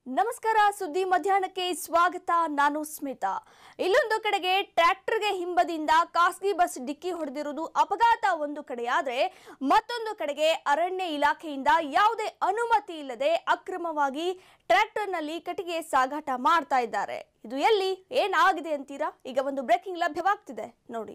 ನಮಸ್ಕಾರ ಸುದ್ದಿ ಮಧ್ಯಾಹ್ನಕ್ಕೆ ಸ್ವಾಗತ ನಾನು ಸ್ಮಿತಾ ಇಲ್ಲೊಂದು ಕಡೆಗೆ ಟ್ರ್ಯಾಕ್ಟರ್ಗೆ ಹಿಂಬದಿಯಿಂದ ಖಾಸಗಿ ಬಸ್ ಡಿಕ್ಕಿ ಹೊಡೆದಿರುವುದು ಅಪಘಾತ ಒಂದು ಕಡೆಯಾದ್ರೆ ಮತ್ತೊಂದು ಕಡೆಗೆ ಅರಣ್ಯ ಇಲಾಖೆಯಿಂದ ಯಾವುದೇ ಅನುಮತಿ ಇಲ್ಲದೆ ಅಕ್ರಮವಾಗಿ ಟ್ರ್ಯಾಕ್ಟರ್ನಲ್ಲಿ ಕಟ್ಟಿಗೆ ಸಾಗಾಟ ಮಾಡ್ತಾ ಇದ್ದಾರೆ ಇದು ಎಲ್ಲಿ ಏನಾಗಿದೆ ಅಂತೀರಾ ಈಗ ಒಂದು ಬ್ರೇಕಿಂಗ್ ಲಭ್ಯವಾಗ್ತಿದೆ ನೋಡಿ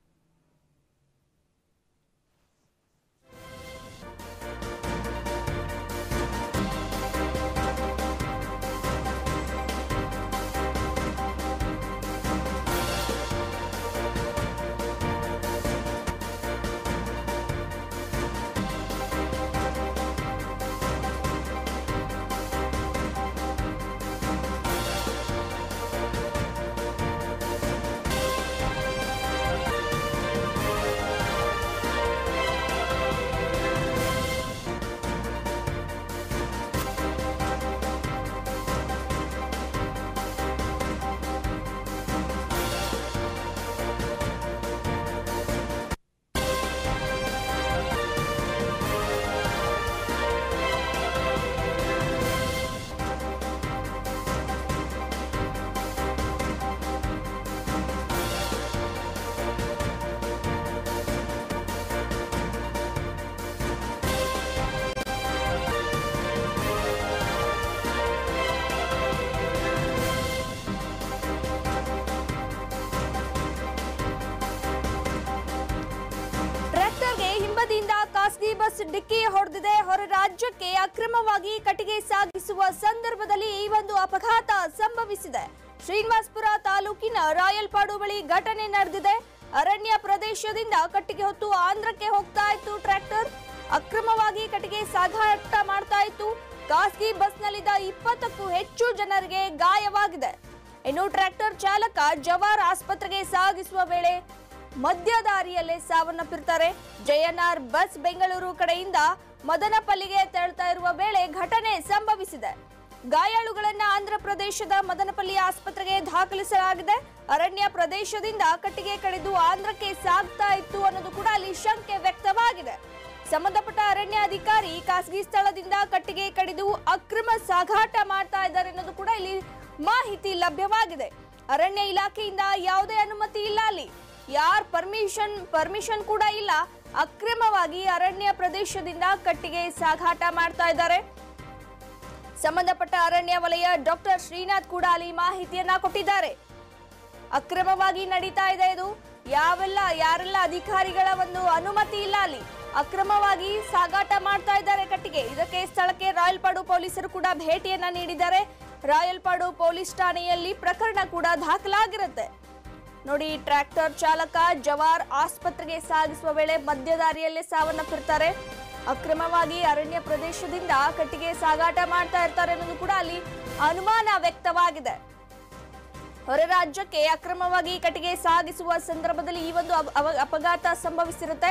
ಟ್ರ್ಯಾಕ್ಟರ್ಗೆ ಹಿಂಬದಿಯಿಂದ ಖಾಸಗಿ ಬಸ್ ಡಿಕ್ಕಿ ಹೊಡೆದಿದೆ ಹೊರ ರಾಜ್ಯಕ್ಕೆ ಅಕ್ರಮವಾಗಿ ಕಟ್ಟಿಗೆ ಸಾಗಿಸುವ ಸಂದರ್ಭದಲ್ಲಿ ಈ ಒಂದು ಅಪಘಾತ ಸಂಭವಿಸಿದೆ ಶ್ರೀನಿವಾಸ್ಪುರ ತಾಲೂಕಿನ ರಾಯಲ್ಪಾಡು ಬಳಿ ಘಟನೆ ನಡೆದಿದೆ ಅರಣ್ಯ ಪ್ರದೇಶದಿಂದ ಕಟ್ಟಿಗೆ ಹೊತ್ತು ಆಂಧ್ರಕ್ಕೆ ಹೋಗ್ತಾ ಇತ್ತು ಟ್ರ್ಯಾಕ್ಟರ್ ಅಕ್ರಮವಾಗಿ ಕಟ್ಟಿಗೆ ಸಾಗಾಟ ಮಾಡ್ತಾ ಇತ್ತು ಖಾಸಗಿ ಬಸ್ನಲ್ಲಿದ್ದ ಇಪ್ಪತ್ತಕ್ಕೂ ಹೆಚ್ಚು ಜನರಿಗೆ ಗಾಯವಾಗಿದೆ ಇನ್ನು ಟ್ರ್ಯಾಕ್ಟರ್ ಚಾಲಕ ಜವಾರ್ ಆಸ್ಪತ್ರೆಗೆ ಸಾಗಿಸುವ ವೇಳೆ ಮಧ್ಯ ದಾರಿಯಲ್ಲೇ ಸಾವನ್ನಪ್ಪಿರ್ತಾರೆ ಜೆಎನ್ಆರ್ ಬಸ್ ಬೆಂಗಳೂರು ಕಡೆಯಿಂದ ಮದನಪಲ್ಲಿಗೆ ತೆರಳ್ತಾ ಇರುವ ವೇಳೆ ಘಟನೆ ಸಂಭವಿಸಿದೆ ಗಾಯಾಳುಗಳನ್ನ ಆಂಧ್ರ ಪ್ರದೇಶದ ಮದನಪಲ್ಲಿ ಆಸ್ಪತ್ರೆಗೆ ದಾಖಲಿಸಲಾಗಿದೆ ಅರಣ್ಯ ಪ್ರದೇಶದಿಂದ ಕಟ್ಟಿಗೆ ಕಡಿದು ಆಂಧ್ರಕ್ಕೆ ಸಾಗ್ತಾ ಇತ್ತು ಅನ್ನೋದು ಕೂಡ ಅಲ್ಲಿ ಶಂಕೆ ವ್ಯಕ್ತವಾಗಿದೆ ಸಂಬಂಧಪಟ್ಟ ಅರಣ್ಯ ಅಧಿಕಾರಿ ಖಾಸಗಿ ಸ್ಥಳದಿಂದ ಕಟ್ಟಿಗೆ ಕಡಿದು ಅಕ್ರಮ ಸಾಗಾಟ ಮಾಡ್ತಾ ಇದ್ದಾರೆ ಅನ್ನೋದು ಕೂಡ ಇಲ್ಲಿ ಮಾಹಿತಿ ಲಭ್ಯವಾಗಿದೆ ಅರಣ್ಯ ಇಲಾಖೆಯಿಂದ ಯಾವುದೇ ಅನುಮತಿ ಇಲ್ಲ ಅಲ್ಲಿ ಯಾರ್ ಪರ್ಮಿಷನ್ ಪರ್ಮಿಷನ್ ಕೂಡ ಇಲ್ಲ ಅಕ್ರಮವಾಗಿ ಅರಣ್ಯ ಪ್ರದೇಶದಿಂದ ಕಟ್ಟಿಗೆ ಸಾಗಾಟ ಮಾಡ್ತಾ ಇದ್ದಾರೆ ಸಂಬಂಧಪಟ್ಟ ಅರಣ್ಯ ವಲಯ ಡಾಕ್ಟರ್ ಶ್ರೀನಾಥ್ ಕೂಡ ಅಲ್ಲಿ ಮಾಹಿತಿಯನ್ನ ಕೊಟ್ಟಿದ್ದಾರೆ ಅಕ್ರಮವಾಗಿ ನಡೀತಾ ಇದೆ ಇದು ಯಾವೆಲ್ಲ ಯಾರೆಲ್ಲ ಅಧಿಕಾರಿಗಳ ಒಂದು ಅನುಮತಿ ಇಲ್ಲ ಅಲ್ಲಿ ಅಕ್ರಮವಾಗಿ ಸಾಗಾಟ ಮಾಡ್ತಾ ಇದ್ದಾರೆ ಕಟ್ಟಿಗೆ ಇದಕ್ಕೆ ಸ್ಥಳಕ್ಕೆ ರಾಯಲ್ಪಾಡು ಪೊಲೀಸರು ಕೂಡ ಭೇಟಿಯನ್ನ ನೀಡಿದ್ದಾರೆ ರಾಯಲ್ಪಾಡು ಪೊಲೀಸ್ ಠಾಣೆಯಲ್ಲಿ ಪ್ರಕರಣ ಕೂಡ ದಾಖಲಾಗಿರುತ್ತೆ ನೋಡಿ ಟ್ರ್ಯಾಕ್ಟರ್ ಚಾಲಕ ಜವಾರ್ ಆಸ್ಪತ್ರೆಗೆ ಸಾಗಿಸುವ ವೇಳೆ ಮಧ್ಯ ದಾರಿಯಲ್ಲೇ ಸಾವನ್ನಪ್ಪಿರ್ತಾರೆ ಅಕ್ರಮವಾಗಿ ಅರಣ್ಯ ಪ್ರದೇಶದಿಂದ ಕಟ್ಟಿಗೆ ಸಾಗಾಟ ಮಾಡ್ತಾ ಇರ್ತಾರೆ ಅನ್ನೋದು ಕೂಡ ಅಲ್ಲಿ ಅನುಮಾನ ವ್ಯಕ್ತವಾಗಿದೆ ಹೊರ ರಾಜ್ಯಕ್ಕೆ ಅಕ್ರಮವಾಗಿ ಕಟ್ಟಿಗೆ ಸಾಗಿಸುವ ಸಂದರ್ಭದಲ್ಲಿ ಈ ಒಂದು ಅಪ- ಅವ- ಅಪಘಾತ ಸಂಭವಿಸಿರುತ್ತೆ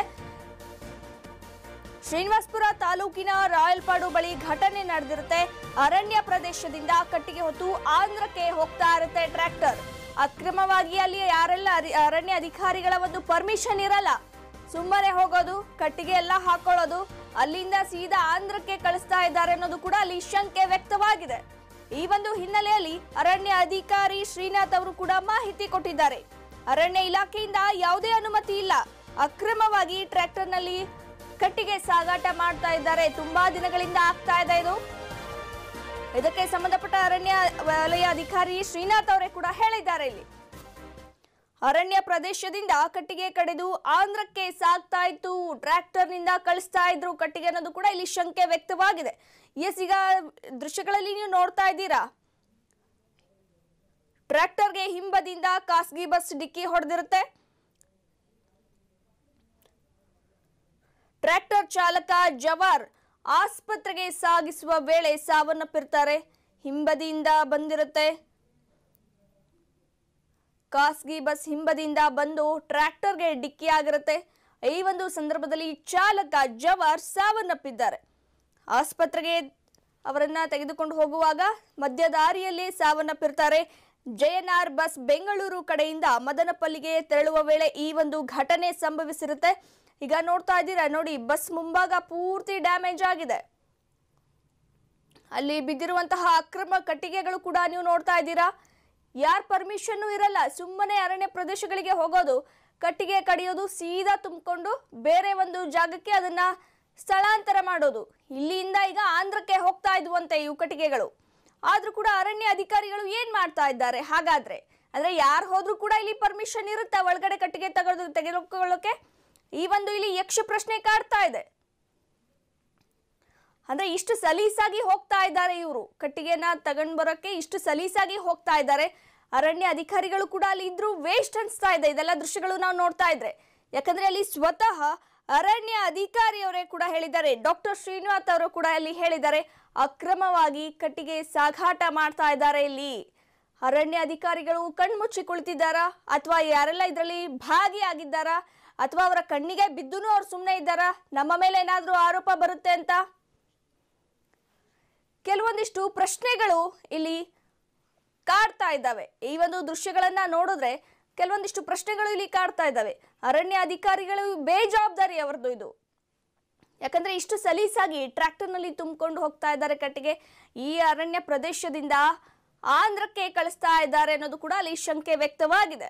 ಶ್ರೀನಿವಾಸ್ಪುರ ತಾಲೂಕಿನ ರಾಯಲ್ಪಾಡು ಬಳಿ ಘಟನೆ ನಡೆದಿರುತ್ತೆ ಅರಣ್ಯ ಪ್ರದೇಶದಿಂದ ಕಟ್ಟಿಗೆ ಹೊತ್ತು ಆಂಧ್ರಕ್ಕೆ ಹೋಗ್ತಾ ಇರುತ್ತೆ ಟ್ರ್ಯಾಕ್ಟರ್ ಅಕ್ರಮವಾಗಿ ಅಲ್ಲಿ ಯಾರೆಲ್ಲ ಅರಿ- ಅರಣ್ಯ ಅಧಿಕಾರಿಗಳ ಒಂದು ಪರ್ಮಿಷನ್ ಇರಲ್ಲ ಸುಮ್ಮನೆ ಹೋಗೋದು ಕಟ್ಟಿಗೆ ಎಲ್ಲ ಹಾಕೊಳ್ಳೋದು ಅಲ್ಲಿಂದ ಸೀದಾ ಆಂಧ್ರಕ್ಕೆ ಕಳಿಸ್ತಾ ಇದ್ದಾರೆ ಅನ್ನೋದು ಕೂಡ ಅಲ್ಲಿ ಶಂಕೆ ವ್ಯಕ್ತವಾಗಿದೆ ಈ ಒಂದು ಹಿನ್ನೆಲೆಯಲ್ಲಿ ಅರಣ್ಯ ಅಧಿಕಾರಿ ಶ್ರೀನಾಥ್ ಅವರು ಕೂಡ ಮಾಹಿತಿ ಕೊಟ್ಟಿದ್ದಾರೆ ಅರಣ್ಯ ಇಲಾಖೆಯಿಂದ ಯಾವುದೇ ಅನುಮತಿ ಇಲ್ಲ ಅಕ್ರಮವಾಗಿ ಟ್ರ್ಯಾಕ್ಟರ್ನಲ್ಲಿ ಕಟ್ಟಿಗೆ ಸಾಗಾಟ ಮಾಡ್ತಾ ಇದ್ದಾರೆ ತುಂಬಾ ದಿನಗಳಿಂದ ಆಗ್ತಾ ಇದೆ ಇದು ಇದಕ್ಕೆ ಸಂಬಂಧಪಟ್ಟ ಅರಣ್ಯ ವಲಯ ಅಧಿಕಾರಿ ಶ್ರೀನಾಥ್ ಅವರೇ ಕೂಡ ಹೇಳಿದ್ದಾರೆ ಇಲ್ಲಿ ಅರಣ್ಯ ಪ್ರದೇಶದಿಂದ ಕಟ್ಟಿಗೆ ಕಡಿದು ಆಂಧ್ರಕ್ಕೆ ಸಾಗ್ತಾ ಇತ್ತು ಟ್ರ್ಯಾಕ್ಟರ್ ನಿಂದ ಕಳಿಸ್ತಾ ಇದ್ರು ಕಟ್ಟಿಗೆ ಅನ್ನೋದು ಕೂಡ ಇಲ್ಲಿ ಶಂಕೆ ವ್ಯಕ್ತವಾಗಿದೆ ಎಸ್ ಈಗ ದೃಶ್ಯಗಳಲ್ಲಿ ನೀವು ನೋಡ್ತಾ ಇದ್ದೀರಾ ಟ್ರ್ಯಾಕ್ಟರ್ಗೆ ಹಿಂಬದಿಯಿಂದ ಖಾಸಗಿ ಬಸ್ ಡಿಕ್ಕಿ ಹೊಡೆದಿರುತ್ತೆ ಟ್ರ್ಯಾಕ್ಟರ್ ಚಾಲಕ ಜವಾರ್ ಆಸ್ಪತ್ರೆಗೆ ಸಾಗಿಸುವ ವೇಳೆ ಸಾವನ್ನಪ್ಪಿರ್ತಾರೆ ಹಿಂಬದಿಯಿಂದ ಬಂದಿರುತ್ತೆ ಖಾಸಗಿ ಬಸ್ ಹಿಂಬದಿಯಿಂದ ಬಂದು ಟ್ರ್ಯಾಕ್ಟರ್ಗೆ ಡಿಕ್ಕಿ ಆಗಿರುತ್ತೆ ಈ ಒಂದು ಸಂದರ್ಭದಲ್ಲಿ ಚಾಲಕ ಜವಾರ್ ಸಾವನ್ನಪ್ಪಿದ್ದಾರೆ ಆಸ್ಪತ್ರೆಗೆ ಅವರನ್ನ ತೆಗೆದುಕೊಂಡು ಹೋಗುವಾಗ ಮಧ್ಯ ದಾರಿಯಲ್ಲಿ ಸಾವನ್ನಪ್ಪಿರ್ತಾರೆ ಜೆಎನ್ಆರ್ ಬಸ್ ಬೆಂಗಳೂರು ಕಡೆಯಿಂದ ಮದನಪಲ್ಲಿಗೆ ತೆರಳುವ ವೇಳೆ ಈ ಒಂದು ಘಟನೆ ಸಂಭವಿಸಿರುತ್ತೆ ಈಗ ನೋಡ್ತಾ ಇದ್ದೀರಾ ನೋಡಿ ಬಸ್ ಮುಂಭಾಗ ಪೂರ್ತಿ ಡ್ಯಾಮೇಜ್ ಆಗಿದೆ ಅಲ್ಲಿ ಬಿದ್ದಿರುವಂತಹ ಅಕ್ರಮ ಕಟ್ಟಿಗೆಗಳು ಕೂಡ ನೀವು ನೋಡ್ತಾ ಇದ್ದೀರಾ ಯಾರ ಪರ್ಮಿಷನ್ ಇರಲ್ಲ ಸುಮ್ಮನೆ ಅರಣ್ಯ ಪ್ರದೇಶಗಳಿಗೆ ಹೋಗೋದು ಕಟ್ಟಿಗೆ ಕಡಿಯೋದು ಸೀದಾ ತುಂಬಿಕೊಂಡು ಬೇರೆ ಒಂದು ಜಾಗಕ್ಕೆ ಅದನ್ನ ಸ್ಥಳಾಂತರ ಮಾಡೋದು ಇಲ್ಲಿಂದ ಈಗ ಆಂಧ್ರಕ್ಕೆ ಹೋಗ್ತಾ ಇದ್ವಂತೆ ಇವು ಕಟ್ಟಿಗೆಗಳು ಆದ್ರೂ ಕೂಡ ಅರಣ್ಯ ಅಧಿಕಾರಿಗಳು ಏನ್ ಮಾಡ್ತಾ ಇದ್ದಾರೆ ಹಾಗಾದ್ರೆ ಅಂದ್ರೆ ಯಾರು ಹೋದ್ರೂ ಕೂಡ ಇಲ್ಲಿ ಪರ್ಮಿಷನ್ ಇರುತ್ತಾ ಒಳಗಡೆ ಕಟ್ಟಿಗೆ ತಗೊಳ್ಳೋದು ತೆಗೆದುಕೊಳ್ಳೋಕೆ ಈ ಒಂದು ಇಲ್ಲಿ ಯಕ್ಷ ಪ್ರಶ್ನೆ ಕಾಡ್ತಾ ಇದೆ ಅಂದ್ರೆ ಇಷ್ಟು ಸಲೀಸಾಗಿ ಹೋಗ್ತಾ ಇದ್ದಾರೆ ಇವರು ಕಟ್ಟಿಗೆನ ತಗೊಂಡ್ ಬರೋಕೆ ಇಷ್ಟು ಸಲೀಸಾಗಿ ಹೋಗ್ತಾ ಇದ್ದಾರೆ ಅರಣ್ಯ ಅಧಿಕಾರಿಗಳು ಕೂಡ ಅಲ್ಲಿ ಇದ್ರು ವೇಸ್ಟ್ ಅನ್ಸ್ತಾ ಇದೆ ಇದೆಲ್ಲ ದೃಶ್ಯಗಳು ನಾವು ನೋಡ್ತಾ ಇದ್ರೆ ಯಾಕಂದ್ರೆ ಅಲ್ಲಿ ಸ್ವತಃ ಅರಣ್ಯ ಅಧಿಕಾರಿಯವರೇ ಕೂಡ ಹೇಳಿದ್ದಾರೆ ಡಾಕ್ಟರ್ ಶ್ರೀನಿವಾಸ್ ಅವರು ಕೂಡ ಅಲ್ಲಿ ಹೇಳಿದ್ದಾರೆ ಅಕ್ರಮವಾಗಿ ಕಟ್ಟಿಗೆ ಸಾಗಾಟ ಮಾಡ್ತಾ ಇದ್ದಾರೆ ಇಲ್ಲಿ ಅರಣ್ಯ ಅಧಿಕಾರಿಗಳು ಕಣ್ಮುಚ್ಚಿ ಕುಳಿತಿದ್ದಾರಾ ಅಥವಾ ಯಾರೆಲ್ಲ ಇದರಲ್ಲಿ ಭಾಗಿಯಾಗಿದ್ದಾರಾ ಅಥವಾ ಅವರ ಕಣ್ಣಿಗೆ ಬಿದ್ದುನು ಅವ್ರು ಸುಮ್ಮನೆ ಇದ್ದಾರಾ ನಮ್ಮ ಮೇಲೆ ಏನಾದ್ರೂ ಆರೋಪ ಬರುತ್ತೆ ಅಂತ ಕೆಲವೊಂದಿಷ್ಟು ಪ್ರಶ್ನೆಗಳು ಇಲ್ಲಿ ಕಾಡ್ತಾ ಇದ್ದಾವೆ ಈ ಒಂದು ದೃಶ್ಯಗಳನ್ನ ನೋಡಿದ್ರೆ ಕೆಲವೊಂದಿಷ್ಟು ಪ್ರಶ್ನೆಗಳು ಇಲ್ಲಿ ಕಾಡ್ತಾ ಇದ್ದಾವೆ ಅರಣ್ಯ ಅಧಿಕಾರಿಗಳು ಬೇಜವಾಬ್ದಾರಿ ಅವರದ್ದು ಇದು ಯಾಕಂದ್ರೆ ಇಷ್ಟು ಸಲೀಸಾಗಿ ಟ್ರ್ಯಾಕ್ಟರ್ನಲ್ಲಿ ತುಂಬಿಕೊಂಡು ಹೋಗ್ತಾ ಇದ್ದಾರೆ ಕಟ್ಟಿಗೆ ಈ ಅರಣ್ಯ ಪ್ರದೇಶದಿಂದ ಆಂಧ್ರಕ್ಕೆ ಕಳಿಸ್ತಾ ಇದ್ದಾರೆ ಅನ್ನೋದು ಕೂಡ ಅಲ್ಲಿ ಶಂಕೆ ವ್ಯಕ್ತವಾಗಿದೆ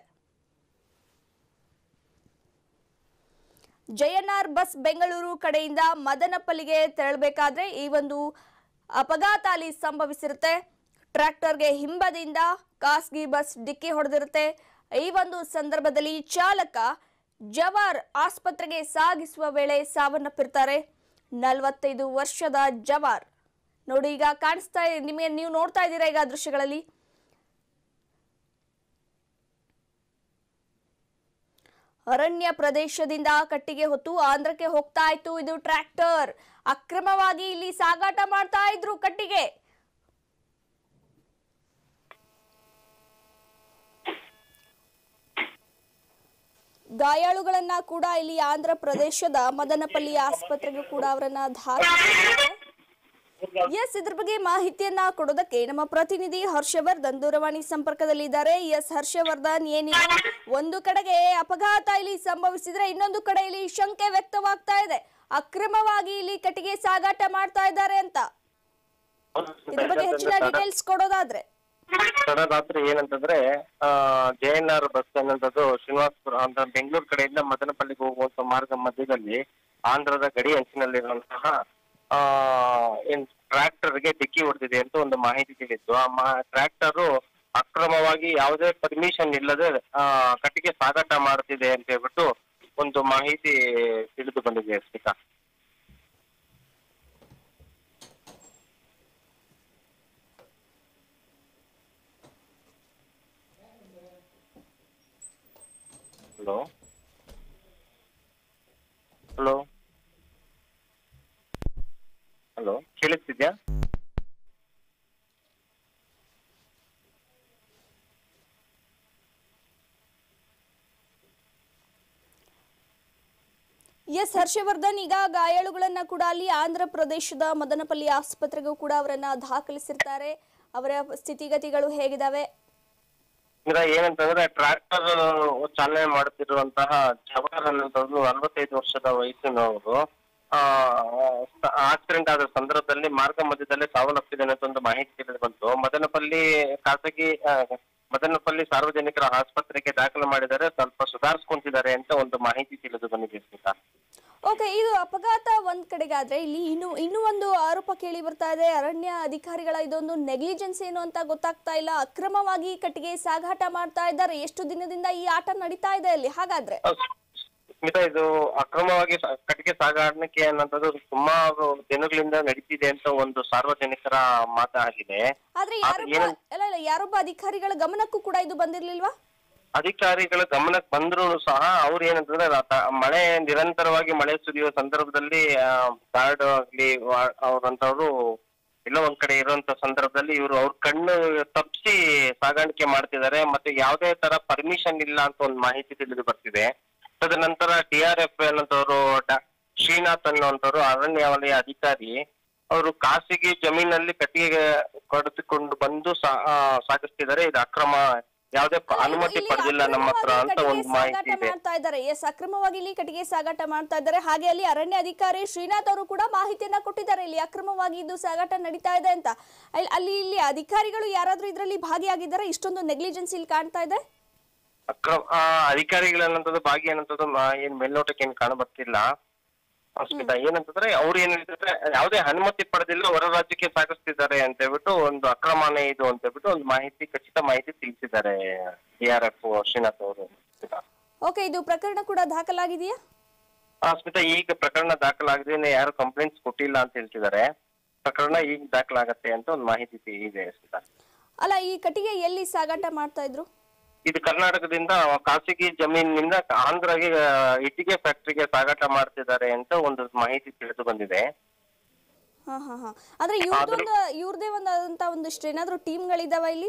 ಜೆಎನ್ಆರ್ ಬಸ್ ಬೆಂಗಳೂರು ಕಡೆಯಿಂದ ಮದನಪಲ್ಲಿಗೆ ತೆರಳಬೇಕಾದ್ರೆ ಈ ಒಂದು ಅಪಘಾತ ಅಲ್ಲಿ ಸಂಭವಿಸಿರುತ್ತೆ ಟ್ರ್ಯಾಕ್ಟರ್ಗೆ ಹಿಂಬದಿಯಿಂದ ಖಾಸಗಿ ಬಸ್ ಡಿಕ್ಕಿ ಹೊಡೆದಿರುತ್ತೆ ಈ ಒಂದು ಸಂದರ್ಭದಲ್ಲಿ ಚಾಲಕ ಜವಾರ್ ಆಸ್ಪತ್ರೆಗೆ ಸಾಗಿಸುವ ವೇಳೆ ಸಾವನ್ನಪ್ಪಿರ್ತಾರೆ ನಲವತ್ತೈದು ವರ್ಷದ ಜವಾರ್ ನೋಡಿ ಈಗ ಕಾಣಿಸ್ತಾ ನಿಮಗೆ ನೀವು ನೋಡ್ತಾ ಇದ್ದೀರಾ ಈಗ ದೃಶ್ಯಗಳಲ್ಲಿ ಅರಣ್ಯ ಪ್ರದೇಶದಿಂದ ಕಟ್ಟಿಗೆ ಹೊತ್ತು ಆಂಧ್ರಕ್ಕೆ ಹೋಗ್ತಾ ಇತ್ತು ಇದು ಟ್ರ್ಯಾಕ್ಟರ್ ಅಕ್ರಮವಾಗಿ ಇಲ್ಲಿ ಸಾಗಾಟ ಮಾಡ್ತಾ ಇದ್ರು ಕಟ್ಟಿಗೆ ಗಾಯಾಳುಗಳನ್ನ ಕೂಡ ಇಲ್ಲಿ ಆಂಧ್ರ ಪ್ರದೇಶದ ಮದನಪಲ್ಲಿ ಆಸ್ಪತ್ರೆಗೂ ಕೂಡ ಅವರನ್ನ ದಾಖಲಿಸಲಾಗಿದೆ ಎಸ್ ಇದ್ರ ಬಗ್ಗೆ ಮಾಹಿತಿಯನ್ನ ಕೊಡೋದಕ್ಕೆ ನಮ್ಮ ಪ್ರತಿನಿಧಿ ಹರ್ಷವರ್ಧನ್ ದೂರವಾಣಿ ಸಂಪರ್ಕದಲ್ಲಿದ್ದಾರೆ ಎಸ್ ಹರ್ಷವರ್ಧನ್ ಏನಿದೆ ಒಂದು ಕಡೆಗೆ ಅಪಘಾತ ಇಲ್ಲಿ ಸಂಭವಿಸಿದ್ರೆ ಇನ್ನೊಂದು ಕಡೆ ಇಲ್ಲಿ ಶಂಕೆ ವ್ಯಕ್ತವಾಗ್ತಾ ಇದೆ ಅಕ್ರಮವಾಗಿ ಇಲ್ಲಿ ಕಟ್ಟಿಗೆ ಸಾಗಾಟ ಮಾಡ್ತಾ ಇದ್ದಾರೆ ಅಂತ ಇದ್ರ ಬಗ್ಗೆ ಹೆಚ್ಚಿನ ಡೀಟೇಲ್ಸ್ ಕೊಡೋದಾದ್ರೆ ತಡರಾತ್ರಿ ಏನಂತಂದ್ರೆ ಜೆ ಎನ್ ಆರ್ ಬಸ್ ಅನ್ನೋದು ಶ್ರೀನಿವಾಸಪುರ ಅಂದ್ರೆ ಬೆಂಗಳೂರು ಕಡೆಯಿಂದ ಮದನಪಲ್ಲಿಗೆ ಹೋಗುವಂತ ಮಾರ್ಗ ಮಧ್ಯದಲ್ಲಿ ಆಂಧ್ರದ ಗಡಿ ಅಂಚಿನಲ್ಲಿರುವಂತಹ ಆ ಏನ್ ಟ್ರ್ಯಾಕ್ಟರ್ಗೆ ಡಿಕ್ಕಿ ಹೊಡೆದಿದೆ ಅಂತ ಒಂದು ಮಾಹಿತಿ ತಿಳಿತ್ತು ಆ ಟ್ರ್ಯಾಕ್ಟರ್ ಅಕ್ರಮವಾಗಿ ಯಾವುದೇ ಪರ್ಮಿಷನ್ ಇಲ್ಲದೆ ಆ ಕಟ್ಟಿಗೆ ಸಾಗಾಟ ಮಾಡ್ತಿದೆ ಅಂತ ಹೇಳ್ಬಿಟ್ಟು ಒಂದು ಮಾಹಿತಿ ತಿಳಿದು ಬಂದಿದೆ ಸ್ಮಿತಾ ಹಲೋ ಹಲೋ ಹಲೋ ಕೇಳಿಸ್ತಿದ್ಯಾ ಎಸ್ ಹರ್ಷವರ್ಧನ್ ಈಗ ಗಾಯಾಳುಗಳನ್ನ ಕೂಡ ಅಲ್ಲಿ ಆಂಧ್ರ ಪ್ರದೇಶದ ಮದನಪಲ್ಲಿ ಆಸ್ಪತ್ರೆಗೂ ಕೂಡ ಅವರನ್ನ ದಾಖಲಿಸಿರ್ತಾರೆ ಅವರ ಸ್ಥಿತಿಗತಿಗಳು ಹೇಗಿದಾವೆ ಈಗ ಏನಂತಂದ್ರೆ ಟ್ರ್ಯಾಕ್ಟರ್ ಚಾಲನೆ ಮಾಡುತ್ತಿರುವಂತಹ ಜವಾಹರ್ ಅನ್ನೋದು ನಲವತ್ತೈದು ವರ್ಷದ ವಯಸ್ಸಿನವರು ಆಕ್ಸಿಡೆಂಟ್ ಆದ ಸಂದರ್ಭದಲ್ಲಿ ಮಾರ್ಗ ಮಧ್ಯದಲ್ಲೇ ಸಾವನ್ನಪ್ಪಿದೆ ಅನ್ನೋ ಒಂದು ಮಾಹಿತಿ ತಿಳಿದು ಬಂತು ಮದನಪಲ್ಲಿ ಖಾಸಗಿ ಆ, ಮದನಪಲ್ಲಿ ಸಾರ್ವಜನಿಕರ ಆಸ್ಪತ್ರೆಗೆ ದಾಖಲು ಮಾಡಿದರೆ ಸ್ವಲ್ಪ ಸುಧಾರಿಸ್ಕೊಂತಿದ್ದಾರೆ ಅಂತ ಒಂದು ಮಾಹಿತಿ ತಿಳಿದು ಬಂದಿದೆ ಸ್ಮಿತಾ ಓಕೆ ಇದು ಅಪಘಾತ ಒಂದ್ ಕಡೆಗಾದ್ರೆ ಇಲ್ಲಿ ಇನ್ನು ಇನ್ನೂ ಒಂದು ಆರೋಪ ಕೇಳಿ ಬರ್ತಾ ಇದೆ ಅರಣ್ಯ ಅಧಿಕಾರಿಗಳ ಇದೊಂದು ನೆಗ್ಲಿಜೆನ್ಸ್ ಏನು ಅಂತ ಗೊತ್ತಾಗ್ತಾ ಇಲ್ಲ ಅಕ್ರಮವಾಗಿ ಕಟ್ಟಿಗೆ ಸಾಗಾಟ ಮಾಡ್ತಾ ಇದ್ದಾರೆ ಎಷ್ಟು ದಿನದಿಂದ ಈ ಆಟ ನಡೀತಾ ಇದೆ ಅಲ್ಲಿ ಹಾಗಾದ್ರೆ ಸ್ಮಿತಾ ಇದು ಅಕ್ರಮವಾಗಿ ಸ- ಕಟ್ಟಿಗೆ ಸಾಗಾಣಿಕೆ ಅನ್ನೋದು ಸುಮಾರು ದಿನಗಳಿಂದ ನಡೀತಿದೆ ಅಂತ ಒಂದು ಸಾರ್ವಜನಿಕರ ಮಾತಾಗಿದೆ ಆದ್ರೆ ಅದು ಯಾರೊಬ್ಬ ಏನು- ಅಲ್ಲ ಇಲ್ಲ ಯಾರೊಬ್ಬ ಅಧಿಕಾರಿಗಳ ಗಮನಕ್ಕೂ ಕೂಡ ಇದು ಬಂದಿರ್ಲಿಲ್ವಾ ಅಧಿಕಾರಿಗಳ ಗಮನಕ್ಕೆ ಬಂದ್ರು ಸಹ ಅವ್ರು ಏನಂತಂದ್ರೆ ರ- ತ- ಮಳೆ ನಿರಂತರವಾಗಿ ಮಳೆ ಸುರಿಯುವ ಸಂದರ್ಭದಲ್ಲಿ ಗಾರ್ಡ್ ಆಗ್ಲಿ ವಾ- ಅವ್ರಂತವ್ರು ಎಲ್ಲೋ ಒಂದ್ ಕಡೆ ಇರುವಂತ ಸಂದರ್ಭದಲ್ಲಿ ಇವರು ಅವ್ರ ಕಣ್ಣು ತಪ್ಪಿಸಿ ಸಾಗಾಣಿಕೆ ಮಾಡ್ತಿದ್ದಾರೆ ಮತ್ತೆ ಯಾವುದೇ ತರ ಪರ್ಮಿಷನ್ ಇಲ್ಲ ಅಂತ ಒಂದು ಮಾಹಿತಿ ತಿಳಿದು ಬರ್ತಿದೆ ತದನಂತರ ಡಿ ಆರ್ ಎಫ್ ಅನ್ನೋಂಥವ್ರು ಡಾ- ಶ್ರೀನಾಥ್ ಅನ್ನುವಂಥವ್ರು ಅರಣ್ಯ ವಲಯ ಅಧಿಕಾರಿ ಅವರು ಖಾಸಗಿ ಜಮೀನಲ್ಲಿ ಕಟ್ಟಿಗೆ ಕಡಿದುಕೊಂಡು ಬಂದು ಸಾ- ಆ, ಸಾಗಿಸ್ತಿದ್ದಾರೆ ಇದು ಅಕ್ರಮ ಯಾವುದೇ ಪ- ಅನುಮತಿ ಇಲ್ಲಿ ಪಡೆದಿಲ್ಲ ನಮ್ಮ ಹತ್ರ ಅಕ್ರಮವಾಗಿ ಅಂತ ಕಟ್ಟಿಗೆ ಒಂದು ಮಾಹಿತಿ ಸಾಗಾಟ ಇದೆ ಮಾಡ್ತಾ ಇದ್ದಾರೆ ಎಸ್ ಅಕ್ರಮವಾಗಿ ಇಲ್ಲಿ ಕಟ್ಟಿಗೆ ಸಾಗಾಟ ಮಾಡ್ತಾ ಇದ್ದಾರೆ ಹಾಗೆ ಅಲ್ಲಿ ಅರಣ್ಯ ಅಧಿಕಾರಿ ಶ್ರೀನಾಥ್ ಅವರು ಕೂಡ ಮಾಹಿತಿಯನ್ನ ಕೊಟ್ಟಿದ್ದಾರೆ ಇಲ್ಲಿ ಅಕ್ರಮವಾಗಿ ಇದು ಸಾಗಾಟ ನಡೀತಾ ಇದೆ ಅಂತ ಅಲ್- ಅಲ್ಲಿ ಇಲ್ಲಿ ಅಧಿಕಾರಿಗಳು ಯಾರಾದ್ರೂ ಇದರಲ್ಲಿ ಭಾಗಿಯಾಗಿದ್ದಾರೆ ಇಷ್ಟೊಂದು ನೆಗ್ಲಿಜೆನ್ಸ್ ಇಲ್ಲಿ ಕಾಣ್ತಾ ಇದೆ ಅಕ್ರಮ ಆ, ಅಧಿಕಾರಿಗಳನ್ನಂತದ್ದು ಭಾಗಿ ಅನ್ನಂಥದ್ದು ಮ- ಏನ್ ಮೇಲ್ನೋಟಕ್ಕೆ ಏನ್ ಕಾಣ ಬರ್ತಿಲ್ಲ ಸ್ಮಿತಾ ಏನಂತಂದ್ರೆ ಅವ್ರು ಏನ್ ಹೇಳ್ತಿದ್ರೆ ಯಾವುದೇ ಅನುಮತಿ ಪಡೆದಿಲ್ಲ ಹೊರ ರಾಜ್ಯಕ್ಕೆ ಸಾಗಿಸ್ತಿದ್ದಾರೆ ಅಂತ ಹೇಳ್ಬಿಟ್ಟು ಒಂದು ಅಕ್ರಮನೇ ಇದು ಅಂತ ಹೇಳ್ಬಿಟ್ಟು ಒಂದು ಮಾಹಿತಿ ಖಚಿತ ಮಾಹಿತಿ ತಿಳಿಸಿದ್ದಾರೆ ಡಿ ಆರ್ ಎಫ್ ಶ್ರೀನಾಥ್ ಅವರು ಸ್ಮಿತಾ ಓಕೆ ಇದು ಪ್ರಕರಣ ಕೂಡ ದಾಖಲಾಗಿದೆಯಾ ಆ, ಸ್ಮಿತಾ ಈಗ ಪ್ರಕರಣ ದಾಖಲಾಗಿದೆ ಇನ್ನು ಯಾರು ಕಂಪ್ಲೇಂಟ್ಸ್ ಕೊಟ್ಟಿಲ್ಲ ಅಂತ ಹೇಳ್ತಿದ್ದಾರೆ ಪ್ರಕರಣ ಈಗ ದಾಖಲಾಗತ್ತೆ ಅಂತ ಒಂದು ಮಾಹಿತಿ ತಿ- ಇದೆ ಸ್ಮಿತಾ ಅಲ್ಲ ಈ ಕಟ್ಟಿಗೆ ಎಲ್ಲಿ ಸಾಗಾಟ ಮಾಡ್ತಾ ಇದ್ರು ಇದು ಕರ್ನಾಟಕದಿಂದ ಖಾಸಗಿ ಜಮೀನಿನಿಂದ ಆಂಧ್ರಗೆ ಆ, ಇಟ್ಟಿಗೆ ಫ್ಯಾಕ್ಟರಿಗೆ ಸಾಗಾಟ ಮಾಡ್ತಿದ್ದಾರೆ ಅಂತ ಒಂದು ಮಾಹಿತಿ ತಿಳಿದು ಬಂದಿದೆ ಹಾ ಹಾ ಹಾ ಅಂದ್ರೆ ಇವ್ರದೊಂದು ಇವ್ರದೇ ಒಂದಂತ ಒಂದಿಷ್ಟು ಏನಾದ್ರು ಟೀಮ್ಗಳಿದಾವ ಇಲ್ಲಿ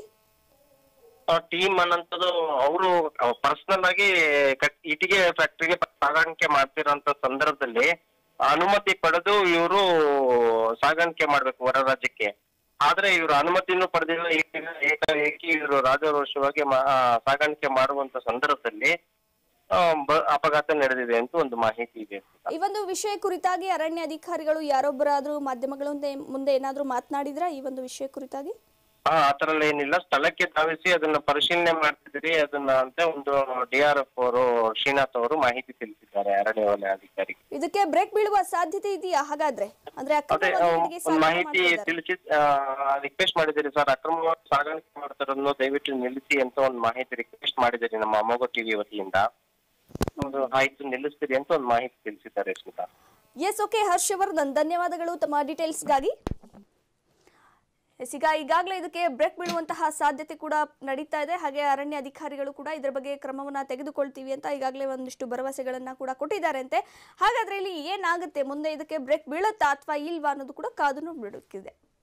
ಟೀಮ್ ಅನ್ನಂಥದ್ದು ಅವರು ಪರ್ಸನಲ್ ಆಗಿ ಕಟ್- ಇಟ್ಟಿಗೆ ಫ್ಯಾಕ್ಟರಿಗೆ ಸಾಗಾಣಿಕೆ ಮಾಡ್ತಿರೋಂತ ಸಂದರ್ಭದಲ್ಲಿ ಅನುಮತಿ ಪಡೆದು ಇವರು ಸಾಗಾಣಿಕೆ ಮಾಡ್ಬೇಕು ಹೊರ ರಾಜ್ಯಕ್ಕೆ ಆದ್ರೆ ಇವರು ಅನುಮತಿನೂ ಪಡೆದಿಲ್ಲ ಏಕ- ಏಕಾಏಕಿ ಇವರು ರಾಜಾರೋಷವಾಗಿ ಮಾ- ಆ, ಸಾಗಾಣಿಕೆ ಮಾಡುವಂತ ಸಂದರ್ಭದಲ್ಲಿ ಆ, ಬ- ಅಪಘಾತ ನಡೆದಿದೆ ಅಂತ ಒಂದು ಮಾಹಿತಿ ಇದೆ ಈ ಒಂದು ವಿಷಯ ಕುರಿತಾಗಿ ಅರಣ್ಯ ಅಧಿಕಾರಿಗಳು ಯಾರೊಬ್ಬರಾದ್ರೂ ಮಾಧ್ಯಮಗಳ ಮುಂದೆ ಮುಂದೆ ಏನಾದ್ರೂ ಮಾತನಾಡಿದ್ರ ಈ ಒಂದು ವಿಷಯ ಕುರಿತಾಗಿ ಹಾ ಆತರ ಏನಿಲ್ಲ ಸ್ಥಳಕ್ಕೆ ಧಾವಿಸಿ ಅದನ್ನ ಪರಿಶೀಲನೆ ಮಾಡ್ತಿದ್ದೀರಿ ಅದನ್ನ ಅಂತ ಒಂದು ಡಿ ಆರ್ ಎಫ್ ಅವರು ಶ್ರೀನಾಥ್ ಅವರು ಮಾಹಿತಿ ತಿಳಿಸಿದ್ದಾರೆ ಅರಣ್ಯ ವಲಯ ಅಧಿಕಾರಿ ಇದಕ್ಕೆ ಬ್ರೇಕ್ ಬೀಳುವ ಸಾಧ್ಯತೆ ಇದೆಯಾ ಹಾಗಾದ್ರೆ ಅಂದ್ರೆ ಅದೇ ಅಕ್ರಮವಾಗಿ ಆ, ಕಟ್ಟಿಗೆ ಒಂದು ಸಾಗಾಟ ಮಾಹಿತಿ ಮಾಡ್ತಾ ಇದ್ದಾರೆ. ತಿಳಿಸಿ ರಿಕ್ವೆಸ್ಟ್ ಮಾಡಿದಿರಿ ಸರ್ ಅಕ್ರಮವಾಗಿ ಸಾಗಾಣಿಕೆ ಮಾಡ್ತಾರನ್ನು ದಯವಿಟ್ಟು ನಿಲ್ಲಿಸಿ ಅಂತ ಒಂದು ಮಾಹಿತಿ ರಿಕ್ವೆಸ್ಟ್ ಮಾಡಿದಿರಿ ನಮ್ಮ ಅಮೋಘ ಟಿವಿ ವತಿಯಿಂದ ಒಂದು ಆಯ್ತು ನಿಲ್ಲಿಸ್ತೀರಿ ಅಂತ ಒಂದು ಮಾಹಿತಿ ತಿಳಿಸಿದ್ದಾರೆ ಸ್ಮಿತಾ ಎಸ್ ಓಕೆ ಹರ್ಷವರ್ಧನ್ ಧನ್ಯವಾದಗಳು ತಮ್ಮ ಡೀಟೇಲ್ಸ್ಗಾಗಿ ಎಸ್ ಈಗ ಈಗಾಗಲೇ ಇದಕ್ಕೆ ಬ್ರೇಕ್ ಬೀಳುವಂತಹ ಸಾಧ್ಯತೆ ಕೂಡ ನಡೀತಾ ಇದೆ ಹಾಗೆ ಅರಣ್ಯ ಅಧಿಕಾರಿಗಳು ಕೂಡ ಇದರ ಬಗ್ಗೆ ಕ್ರಮವನ್ನ ತೆಗೆದುಕೊಳ್ತೀವಿ ಅಂತ ಈಗಾಗಲೇ ಒಂದಿಷ್ಟು ಭರವಸೆಗಳನ್ನ ಕೂಡ ಕೊಟ್ಟಿದ್ದಾರೆ ಅಂತೆ ಹಾಗಾದ್ರೆ ಇಲ್ಲಿ ಏನಾಗುತ್ತೆ ಮುಂದೆ ಇದಕ್ಕೆ ಬ್ರೇಕ್ ಬೀಳುತ್ತಾ ಅಥವಾ ಇಲ್ವಾ ಅನ್ನೋದು ಕೂಡ ಕಾದು ನೋಡ್ಬಿಡುತ್ತಿದೆ